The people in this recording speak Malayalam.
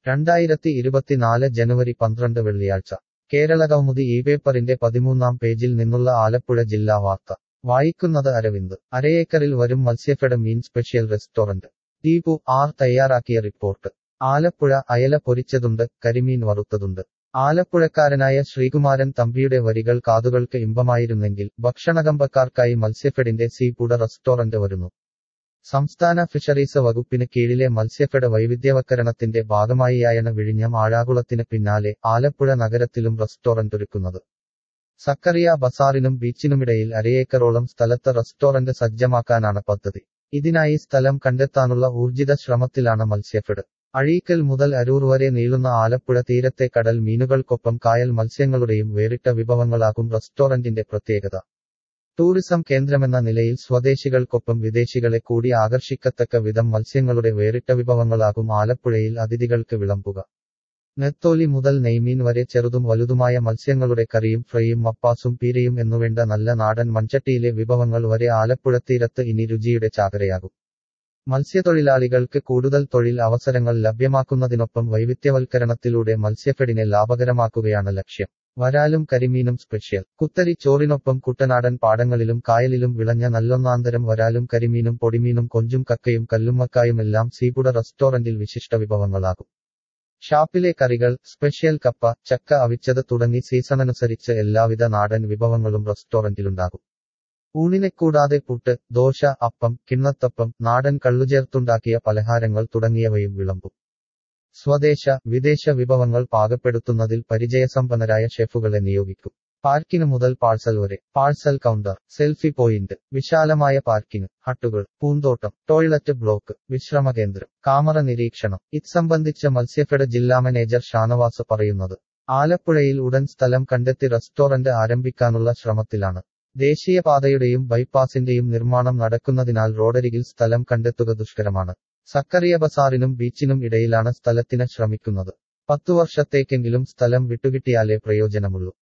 രണ്ടായിരത്തി ഇരുപത്തിനാല് ജനുവരി പന്ത്രണ്ട് വെള്ളിയാഴ്ച കേരളകൗമുദി ഈ പേപ്പറിന്റെ പതിമൂന്നാം പേജിൽ നിന്നുള്ള ആലപ്പുഴ ജില്ലാ വാർത്ത വായിക്കുന്നത് അരവിന്ദ് അരയേക്കറിൽ വരും മത്സ്യഫെഡ് മീൻ സ്പെഷ്യൽ റെസ്റ്റോറന്റ് ദീപു ആർ തയ്യാറാക്കിയ റിപ്പോർട്ട് ആലപ്പുഴ അയല പൊരിച്ചതുണ്ട് കരിമീൻ വറുത്തതുണ്ട് ആലപ്പുഴക്കാരനായ ശ്രീകുമാരൻ തമ്പിയുടെ വരികൾ കാതുകൾക്ക് ഇമ്പമായിരുന്നെങ്കിൽ ഭക്ഷണകമ്പക്കാർക്കായി മത്സ്യഫെഡിന്റെ സീ ഫുഡ് റെസ്റ്റോറന്റ് വരുന്നു സംസ്ഥാന ഫിഷറീസ് വകുപ്പിന് കീഴിലെ മത്സ്യഫെഡ് വൈവിധ്യവൽക്കരണത്തിന്റെ ഭാഗമായിയായാണ് വിഴിഞ്ഞം ആഴാകുളത്തിന് പിന്നാലെ ആലപ്പുഴ നഗരത്തിലും റെസ്റ്റോറന്റ് ഒരുക്കുന്നത് സക്കറിയ ബസാറിനും ബീച്ചിനുമിടയിൽ അരയേക്കറോളം സ്ഥലത്ത് റെസ്റ്റോറന്റ് സജ്ജമാക്കാനാണ് പദ്ധതി ഇതിനായി സ്ഥലം കണ്ടെത്താനുള്ള ഊർജിത ശ്രമത്തിലാണ് മത്സ്യഫെഡ് അഴീക്കൽ മുതൽ അരൂർ വരെ നീളുന്ന ആലപ്പുഴ തീരത്തെ കടൽ മീനുകൾക്കൊപ്പം കായൽ മത്സ്യങ്ങളുടെയും വേറിട്ട വിഭവങ്ങളാകും റെസ്റ്റോറന്റിന്റെ പ്രത്യേകത ടൂറിസം കേന്ദ്രമെന്ന നിലയിൽ സ്വദേശികൾക്കൊപ്പം വിദേശികളെ കൂടി ആകർഷിക്കത്തക്ക വിധം മത്സ്യങ്ങളുടെ വേറിട്ട വിഭവങ്ങളാകും ആലപ്പുഴയിൽ അതിഥികൾക്ക് വിളമ്പുക നെത്തോലി മുതൽ നെയ്മീൻ വരെ ചെറുതും വലുതുമായ മത്സ്യങ്ങളുടെ കറിയും ഫ്രൈയും മപ്പാസും പീരയും എന്നുവേണ്ട നല്ല നാടൻ മൺചട്ടിയിലെ വിഭവങ്ങൾ വരെ ആലപ്പുഴ തീരത്ത് ഇനി രുചിയുടെ ചാകരയാകും മത്സ്യത്തൊഴിലാളികൾക്ക് കൂടുതൽ തൊഴിൽ അവസരങ്ങൾ ലഭ്യമാക്കുന്നതിനൊപ്പം വൈവിധ്യവൽക്കരണത്തിലൂടെ മത്സ്യഫെഡിനെ ലാഭകരമാക്കുകയാണ് ലക്ഷ്യം വരാലും കരിമീനും സ്പെഷ്യൽ കുത്തരി ചോറിനൊപ്പം കുട്ടനാടൻ പാടങ്ങളിലും കായലിലും വിളഞ്ഞ നല്ലൊന്നാന്തരം വരാലും കരിമീനും പൊടിമീനും കൊഞ്ചും കക്കയും കല്ലുമ്മക്കായുമെല്ലാം സീപുട റെസ്റ്റോറന്റിൽ വിശിഷ്ട വിഭവങ്ങളാകും ഷാപ്പിലെ കറികൾ സ്പെഷ്യൽ കപ്പ ചക്ക അവിച്ചത് തുടങ്ങി സീസണനുസരിച്ച് എല്ലാവിധ നാടൻ വിഭവങ്ങളും റെസ്റ്റോറന്റിലുണ്ടാകും ഊണിനെ കൂടാതെ പുട്ട് ദോശ അപ്പം കിണ്ണത്തപ്പം നാടൻ കള്ളുചേർത്തുണ്ടാക്കിയ പലഹാരങ്ങൾ തുടങ്ങിയവയും വിളമ്പും സ്വദേശ വിദേശ വിഭവങ്ങൾ പാകപ്പെടുത്തുന്നതിൽ പരിചയസമ്പന്നരായ ഷെഫുകളെ നിയോഗിക്കും പാർക്കിന് മുതൽ പാഴ്സൽ വരെ പാഴ്സൽ കൗണ്ടർ സെൽഫി പോയിന്റ് വിശാലമായ പാർക്കിംഗ് ഹട്ടുകൾ പൂന്തോട്ടം ടോയ്ലറ്റ് ബ്ലോക്ക് വിശ്രമ കേന്ദ്രം കാമറ നിരീക്ഷണം ഇത് സംബന്ധിച്ച് മത്സ്യഫെഡ് ജില്ലാ മാനേജർ ഷാനവാസ് പറയുന്നത് ആലപ്പുഴയിൽ ഉടൻ സ്ഥലം കണ്ടെത്തി റെസ്റ്റോറന്റ് ആരംഭിക്കാനുള്ള ശ്രമത്തിലാണ് ദേശീയപാതയുടെയും ബൈപ്പാസിന്റെയും നിർമ്മാണം നടക്കുന്നതിനാൽ റോഡരികിൽ സ്ഥലം കണ്ടെത്തുക ദുഷ്കരമാണ് സക്കറിയ ബസാറിനും ബീച്ചിനും ഇടയിലാണ് സ്ഥലത്തിന് ശ്രമിക്കുന്നത് പത്തു വർഷത്തേക്കെങ്കിലും സ്ഥലം വിട്ടുകിട്ടിയാലേ പ്രയോജനമുള്ളൂ